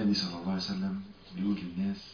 النبي صلى الله عليه وسلم بيقول للناس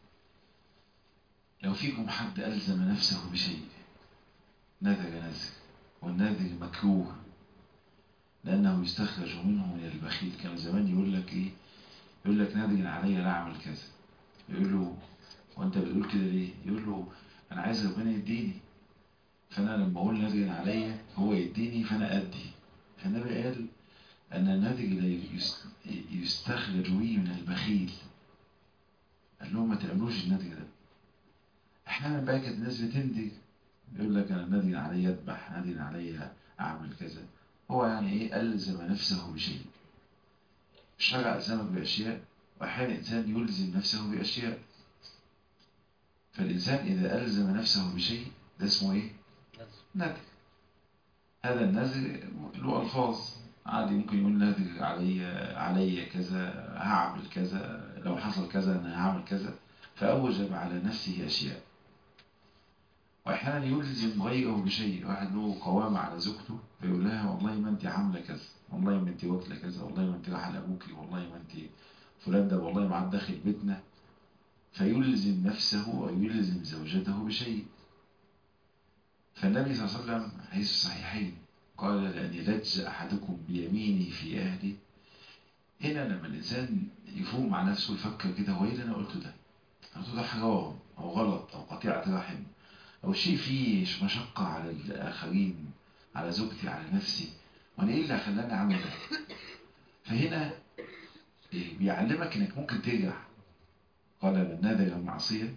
لو فيكم حد ألزم نفسه بشيء نذر نذر والنذر مكروه لأنه يستخرج منه من البخيل كان زمان يقول لك إيه يقول لك نذر علي لا أعمل كذا يقول له وأنت بتقول كده ليه يقول له أنا عايز ربنا يديني فأنا لما أقول نذر عليا هو يديني فأنا أدي فالنبي قال أن النذر لا يستخرج به من البخيل قال لهم ما تعملوش النذر ده احيانا بقى كانت الناس بتندج يقول لك انا نادي علي اذبح نادي علي اعمل كذا هو يعني ايه الزم نفسه بشيء الشرع الزمك باشياء واحيانا الانسان يلزم نفسه باشياء فالانسان اذا الزم نفسه بشيء ده اسمه ايه نذر هذا النذر له الفاظ عادي ممكن يقول نذر علي علي كذا هعمل كذا لو حصل كذا انا هعمل كذا فأوجب على نفسه أشياء وأحيانا يلزم غيره بشيء واحد له قوامة على زوجته فيقول لها والله ما أنت عاملة كذا والله ما أنت واكلة كذا والله ما أنت رايحة لأبوكي والله ما أنت فلان ده والله ما عاد داخل بيتنا فيلزم نفسه ويلزم زوجته بشيء فالنبي صلى الله عليه وسلم حديث الصحيحين قال لأن يلج أحدكم بيمينه في أهله هنا لما الإنسان يفوق مع نفسه يفكر كده هو إيه اللي أنا قلته ده قلته ده حرام أو غلط أو قطيعة رحم أو شيء فيه مشقة على الآخرين على زوجتي على نفسي وأنا إيه اللي خلاني أعمل ده فهنا بيعلمك إنك ممكن ترجع قال من نذر المعصية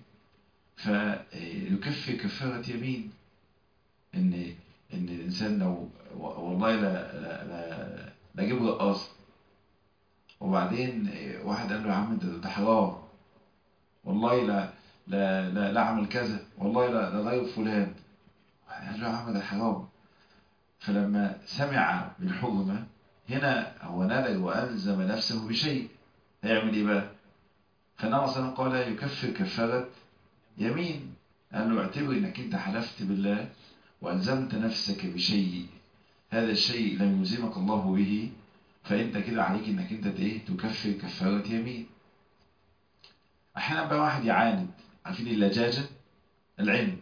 فيكفي كفارة يمين إن إن الإنسان لو والله لا لا لا, لا أجيب رقاصة وبعدين واحد قال له يا عم ده ده حرام والله لا لا لا, لا اعمل كذا والله لا لا غير فلان قال له يا عم ده حرام فلما سمع بالحرمة هنا هو نذر وألزم نفسه بشيء هيعمل ايه بقى فالنبي صلى الله عليه وسلم قال يكفر كفارة يمين قال له اعتبر انك انت حلفت بالله وألزمت نفسك بشيء هذا الشيء لم يلزمك الله به فانت كده عليك انك انت ايه تكفر كفارة يمين احيانا بقى واحد يعاند عارفين اللجاجة العند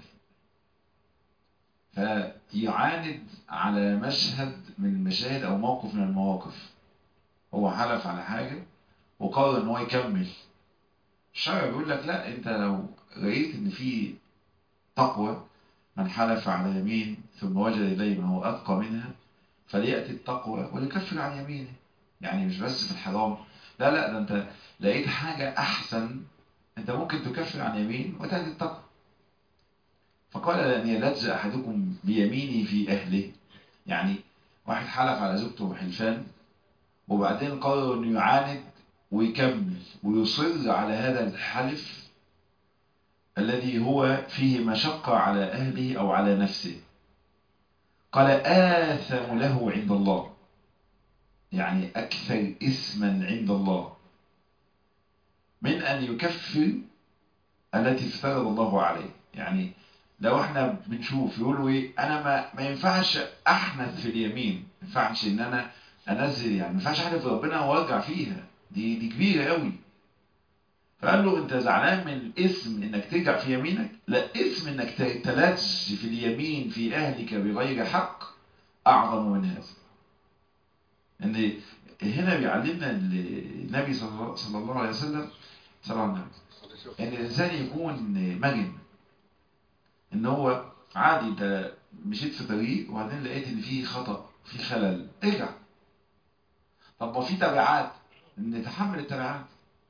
فيعاند على مشهد من المشاهد او موقف من المواقف هو حلف على حاجة وقرر ان هو يكمل الشرع بيقول لك لا انت لو رأيت ان في تقوى من حلف على يمين ثم وجد إليه ما هو أتقى منها فليأتي التقوى وليكفر عن يمينه يعني مش بس في الحرام لا لا ده انت لقيت حاجة أحسن انت ممكن تكفر عن يمين وتأتي التقوى فقال لأن يلج أحدكم بيمينه في أهله يعني واحد حلف على زوجته حلفان وبعدين قرر انه يعاند ويكمل ويصر على هذا الحلف الذي هو فيه مشقة على أهله أو على نفسه قال آثم له عند الله يعني أكثر اسما عند الله من أن يكفر التي افترض الله عليه يعني لو احنا بنشوف يقولوا ايه انا ما, ما ينفعش احنث في اليمين ما ينفعش ان انا انزل يعني ما ينفعش احلف ربنا وارجع فيها دي دي كبيره قوي فقال له انت زعلان من اسم انك ترجع في يمينك لا اسم انك تلج في اليمين في اهلك بغير حق اعظم من هذا ان هنا بيعلمنا النبي صلى الله عليه وسلم صلى الله عليه وسلم ان الانسان يكون مرن ان هو عادي انت مشيت في طريق وبعدين لقيت ان فيه خطأ في خلل ارجع طب ما في تبعات نتحمل التبعات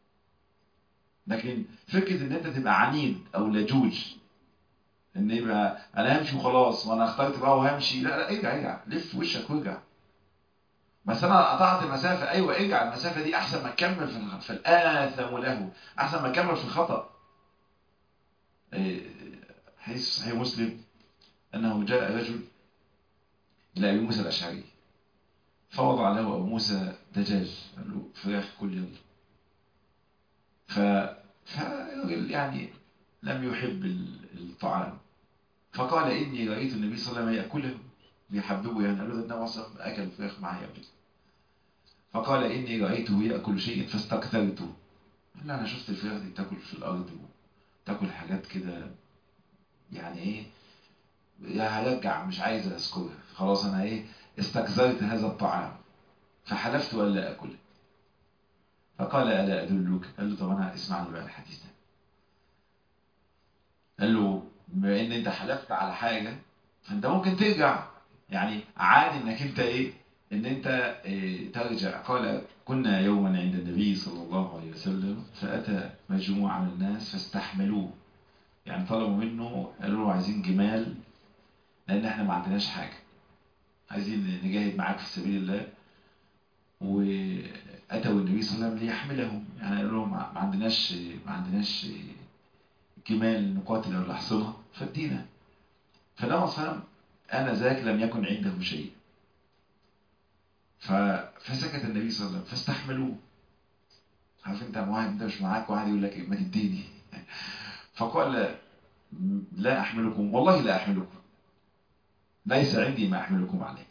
لكن فكرة ان انت تبقى عنيد او لجوج ان يبقى انا همشي وخلاص وانا اخترت بقى وهمشي لا لا ارجع ارجع لف وشك وارجع بس انا قطعت المسافة ايوه ارجع المسافة دي احسن ما تكمل في في الاثم له احسن ما تكمل في الخطأ حديث صحيح مسلم انه جاء رجل الى ابي موسى الاشعري فوضع له ابو موسى دجاج قال له فراخ كل يلا ف فالراجل يعني لم يحب الطعام فقال إني رأيت النبي صلى الله عليه وسلم يأكله بيحببه يعني قال له النبي صلى أكل فراخ معي قبل فقال إني رأيته يأكل شيء فاستكثرته لا انا شفت الفراخ دي بتاكل في الارض وتاكل حاجات كده يعني ايه يا هرجع مش عايز اذكرها خلاص انا ايه استكثرت هذا الطعام فحلفت الا اكله فقال الا ادلك قال له طب انا اسمعني بقى الحديث ده قال له بما ان انت حلفت على حاجه فانت ممكن ترجع يعني عادي انك انت ايه ان انت إيه ترجع قال كنا يوما عند النبي صلى الله عليه وسلم فاتى مجموعه من الناس فاستحملوه يعني طلبوا منه قالوا له عايزين جمال لان احنا ما عندناش حاجه عايزين نجاهد معاك في سبيل الله واتوا النبي صلى الله عليه وسلم ليحملهم يعني قالوا لهم ما عندناش ما عندناش جمال نقاتل ولا احصنه فادينا فلما صلى انا ذاك لم يكن عنده شيء فسكت النبي صلى الله عليه وسلم فاستحملوه عارف انت واحد انت مش معاك واحد يقول لك ما تديني فقال لا احملكم والله لا احملكم ليس عندي ما احملكم عليه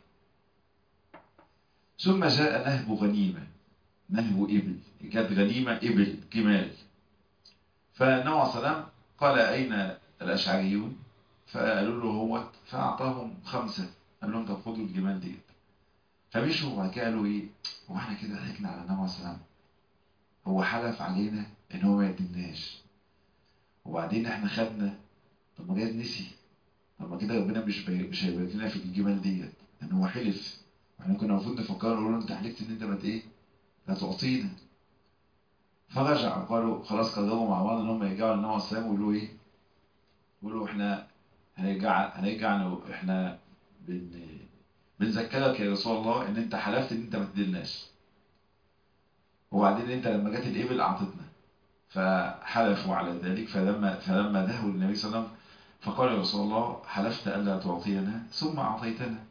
ثم جاء نهب غنيمه نهب ابل كانت غنيمه ابل جمال فالنبي صلى الله عليه وسلم قال اين الاشعريون فقالوا له هو فاعطاهم خمسه قال لهم طب خدوا الجمال ديت فمشوا وبعد كده قالوا ايه هو احنا كده ضحكنا على النبي صلى الله عليه وسلم هو حلف علينا ان هو ما يديناش وبعدين احنا خدنا طب ما جايز نسي طب ما كده ربنا مش بي... مش هيبارك لنا في الجمال ديت ان هو حلف واحنا كنا المفروض نفكر نقول له انت حلفت ان انت ما ايه لا تعطينا فرجع قالوا خلاص قرروا مع بعض ان هم يرجعوا للنبي صلى الله عليه وسلم ويقولوا ايه يقولوا احنا هنرجع هنرجع احنا بن بنذكرك يا رسول الله ان انت حلفت ان انت ما تدلناش وبعدين انت لما جت الابل اعطتنا فحلفوا على ذلك فلما فلما ذهبوا للنبي صلى الله عليه وسلم فقال يا رسول الله حلفت الا تعطينا ثم اعطيتنا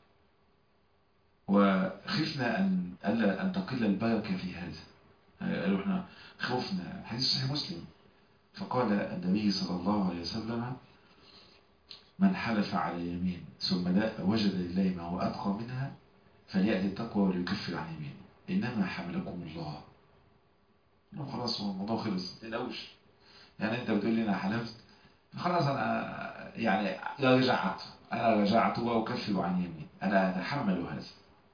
وخفنا ان الا ان تقل البركه في هذا قالوا احنا خفنا حديث صحيح مسلم فقال النبي صلى الله عليه وسلم من حلف على يمين ثم لا وجد لله ما هو أتقى منها فليأتي التقوى وليكفر عن يمينه إنما حملكم الله لو خلاص هو الموضوع خلص تلاقوش يعني أنت بتقول لي أنا حلفت خلاص أنا يعني رجعت أنا رجعت وأكفر عن يمين أنا أتحمل هذا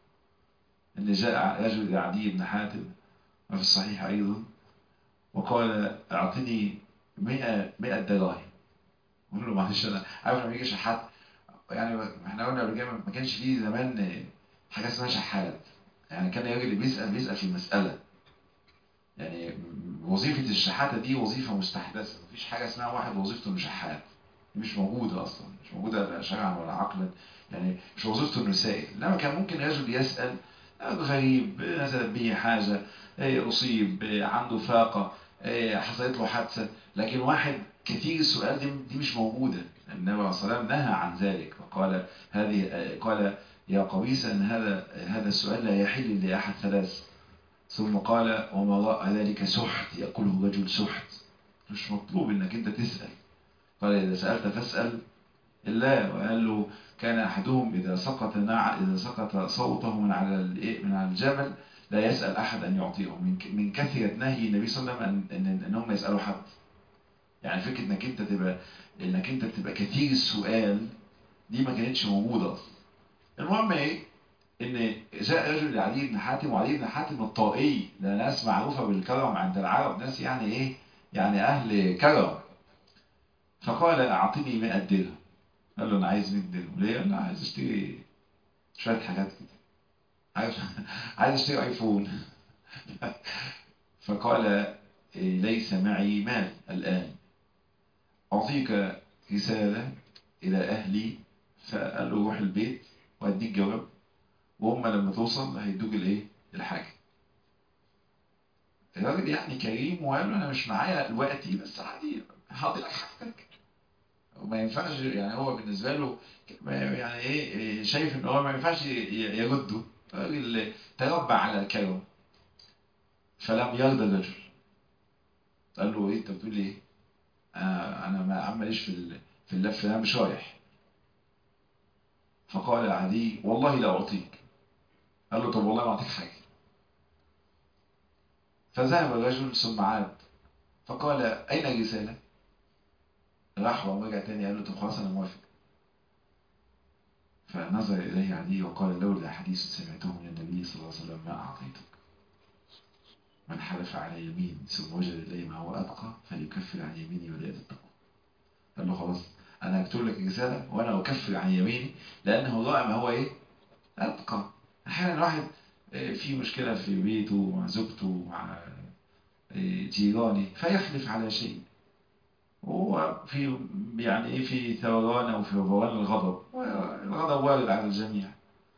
إن جاء رجل عدي بن حاتم وفي الصحيح أيضا وقال أعطني مئة, مئة دراهم قول له معلش انا عارف لما يجي شحات يعني احنا قلنا قبل كده ما كانش فيه زمان حاجه اسمها شحات يعني كان الراجل اللي بيسال بيسال في مساله يعني وظيفه الشحاته دي وظيفه مستحدثه مفيش حاجه اسمها واحد وظيفته انه شحات مش موجوده اصلا مش موجوده لا شرعا ولا عقلا يعني مش وظيفته انه سائل انما كان ممكن رجل يسال غريب نزلت به حاجه اصيب عنده فاقه حصلت له حادثه لكن واحد كثير السؤال دي, دي مش موجودة النبي صلى الله عليه وسلم نهى عن ذلك وقال هذه قال يا قبيس أن هذا هذا السؤال لا يحل لأحد ثلاث ثم قال وما وراء ذلك سحت يأكله رجل سحت مش مطلوب انك انت تسأل قال إذا سألت فاسأل الله وقال له كان أحدهم إذا سقط نع... إذا سقط صوته من على من على الجبل لا يسأل أحد أن يعطيه من من كثرة نهي النبي صلى الله عليه وسلم أن أن أنهم يسألوا حد يعني فكرة انك انت تبقى انك انت تبقى كثير السؤال دي ما كانتش موجودة اصلا المهم ايه ان جاء رجل لعلي بن حاتم وعلي بن حاتم الطائي ده ناس معروفة بالكرم عند العرب ناس يعني ايه يعني اهل كرم فقال اعطني 100 درهم قال له انا عايز 100 درهم ليه انا عايز اشتري شوية حاجات كده عايز عايز اشتري ايفون فقال ليس معي مال الآن أعطيك رسالة إلى أهلي فقال له روح البيت وأديك جواب وهم لما توصل هيدوك الإيه الحاجة الراجل يعني كريم وقال له أنا مش معايا دلوقتي بس عادي هاضي لك حاجتك وما ينفعش يعني هو بالنسبة له يعني إيه شايف إن هو ما ينفعش يرده الراجل تربى على الكرم فلم يرضى الرجل قال له ايه انت بتقول ايه آه انا ما عماليش في في اللف انا مش رايح فقال عدي والله لا اعطيك قال له طب والله ما اعطيك حاجه فذهب الرجل ثم عاد فقال أين الرسالة؟ راح ورجع تاني قال له طب خلاص أنا موافق فنظر إليه عدي وقال لولا حديث سمعته من النبي صلى الله عليه وسلم ما أعطيتك من حلف على يمين ثم وجد إليه ما هو أتقى فليكفر عن يميني وليأت التقوى قال له خلاص أنا هكتب لك رسالة وأنا أكفر عن يميني لأنه ضائع ما هو إيه؟ أتقى أحيانا الواحد في مشكلة في بيته مع زوجته مع جيرانه فيحلف على شيء هو في يعني ايه في ثوران او في فوران الغضب الغضب وارد على الجميع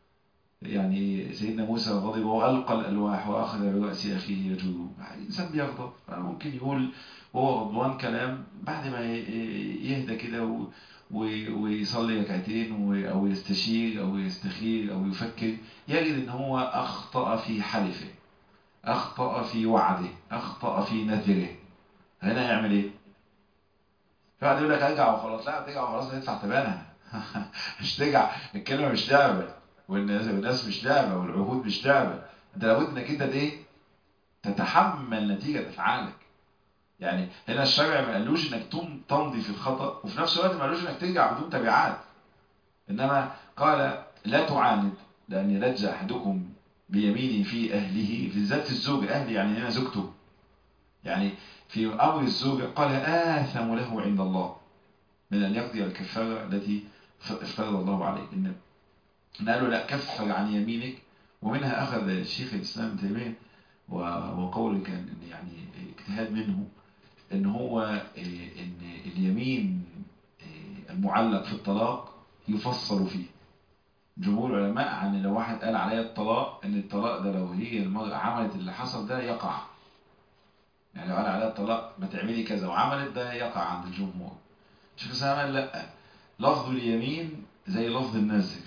يعني سيدنا موسى غضب والقى الالواح واخذ براس اخيه يجره الانسان بيغضب ممكن يقول وهو غضبان كلام بعد ما يهدى كده ويصلي ركعتين او يستشير او يستخير او يفكر يجد ان هو اخطا في حلفه اخطا في وعده اخطا في نذره هنا يعمل ايه فقعد يقول لك ارجع وخلاص لا ترجع وخلاص ندفع ثمنها مش ترجع الكلمه مش لعبه والناس والناس مش لعبه والعهود مش لعبه انت لابد انك انت ايه تتحمل نتيجه افعالك يعني هنا الشرع ما قالوش انك تمضي في الخطا وفي نفس الوقت ما قالوش انك ترجع بدون تبعات انما قال لا تعاند لان يلج احدكم بيمينه في اهله في ذات الزوج اهلي يعني هنا زوجته يعني في أمر الزوجة قال آثم له عند الله من أن يقضي الكفارة التي افترض الله عليه إن قالوا لا كفر عن يمينك ومنها أخذ الشيخ الإسلام تيمية وقول كان يعني اجتهاد منه إن هو إن اليمين المعلق في الطلاق يفصل فيه جمهور العلماء عن لو واحد قال عليا الطلاق ان الطلاق ده لو هي المرأة عملت اللي حصل ده يقع يعني لو قال عليها الطلاق ما تعملي كذا وعملت ده يقع عند الجمهور شيخ الاسلام قال لا لفظ اليمين زي لفظ النزل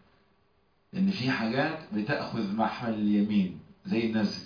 ان في حاجات بتاخذ محمل اليمين زي النزل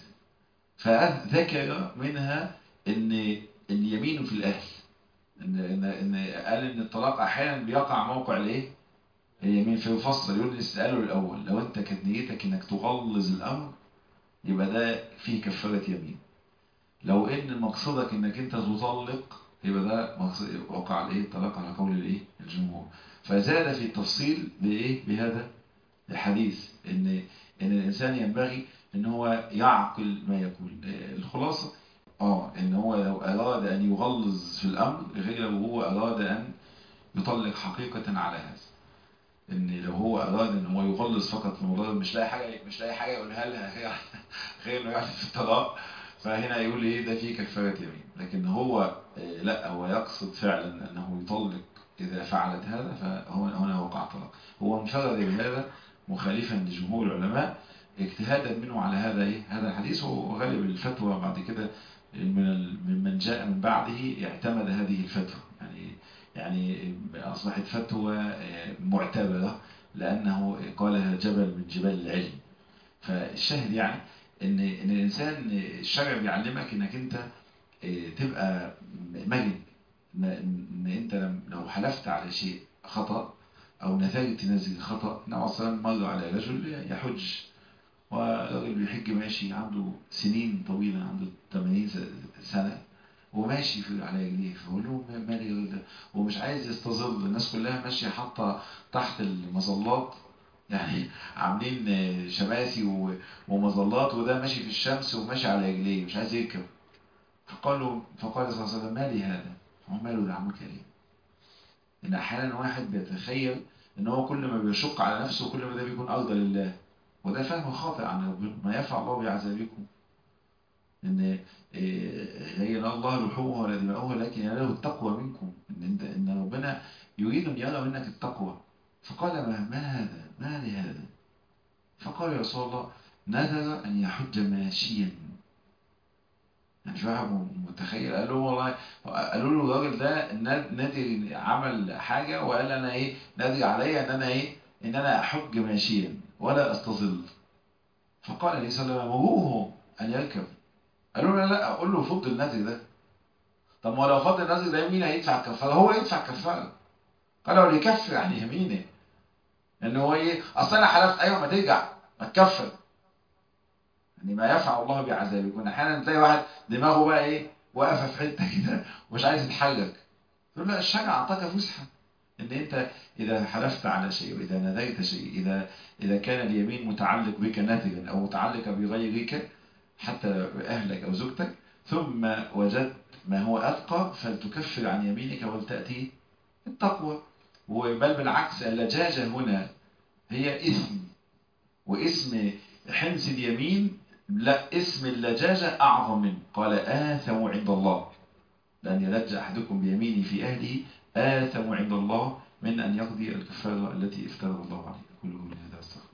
فذكر منها ان اليمين في الاهل ان ان ان قال ان الطلاق احيانا بيقع موقع الايه اليمين فيفصل يقول نساله الاول لو انت كانت نيتك انك تغلظ الامر يبقى ده فيه كفاره يمين لو ان مقصدك انك انت تطلق يبقى ده مقصد وقع الايه الطلاق على قول الايه الجمهور فزاد في التفصيل بايه بهذا الحديث ان ان الانسان ينبغي ان هو يعقل ما يقول الخلاصه اه ان هو لو اراد ان يغلظ في الامر غير لو هو اراد ان يطلق حقيقه على هذا ان لو هو اراد ان هو يغلظ فقط في الموضوع مش لاقي حاجه مش لاقي حاجه يقولها لها غير انه يعرف الطلاق فهنا يقول ايه ده فيه كفارة يمين لكن هو لا هو يقصد فعلا انه يطلق اذا فعلت هذا فهو هنا وقع طلاق هو انفرد بهذا مخالفا لجمهور العلماء اجتهادا منه على هذا ايه هذا الحديث وغالب الفتوى بعد كده من من جاء من بعده اعتمد هذه الفتوى يعني يعني اصبحت فتوى معتبره لانه قالها جبل من جبال العلم فالشاهد يعني ان ان الانسان الشرع بيعلمك انك انت تبقى مرن ان انت لو حلفت على شيء خطا او نتائج تنزل خطا النبي صلى الله عليه وسلم مر على رجل يحج وراجل بيحج ماشي عنده سنين طويله عنده 80 سنه وماشي في على رجليه فقول له مالي الراجل ده ومش عايز يستظل الناس كلها ماشيه حاطه تحت المظلات يعني عاملين شماسي ومظلات وده ماشي في الشمس وماشي على رجليه مش عايز يركب فقال له فقال صلى الله عليه وسلم ما لي هذا هو ماله ده عمك ليه ان احيانا واحد بيتخيل ان هو كل ما بيشق على نفسه كل ما ده بيكون ارضى لله وده فهم خاطئ عن ربنا ما يفعل الله بعذابكم ان هي الله لحومها ولا دماؤها لكن يناله التقوى منكم ان انت ان ربنا يريد ان يرى منك التقوى فقال ما, ما هذا ما لهذا فقال يا رسول الله نذر أن يحج ماشيا يعني شو واحد متخيل قال له والله قالوا له الراجل ده نادي عمل حاجة وقال انا ايه نادي عليا ان انا ايه ان انا احج ماشيا ولا استظل فقال عليه الصلاة والسلام مروه ان يركب قالوا له لا اقول له فض النادي ده طب ما لو فض النادي ده مين هيدفع كفارة هو يدفع كفارة قال له يكفر عن يمينه ان هو ايه اصل انا حلفت ايوه ما ترجع ما تكفر يعني ما يفعل الله بعذابكم احيانا تلاقي واحد دماغه بقى ايه واقفه في حته كده ومش عايز يتحرك تقول لا الشرع اعطاك فسحه ان انت اذا حلفت على شيء واذا نذرت شيء اذا اذا كان اليمين متعلق بك ناتجا او متعلق بغيرك حتى اهلك او زوجتك ثم وجدت ما هو اتقى فلتكفر عن يمينك ولتاتي التقوى بل بالعكس اللجاجه هنا هي اثم واسم حنس اليمين لا اسم اللجاجة أعظم منه قال آثم عند الله لأن يلج أحدكم بيمينه في أهله آثم عند الله من أن يقضي الكفارة التي افترض الله عليه كل هذا استغفر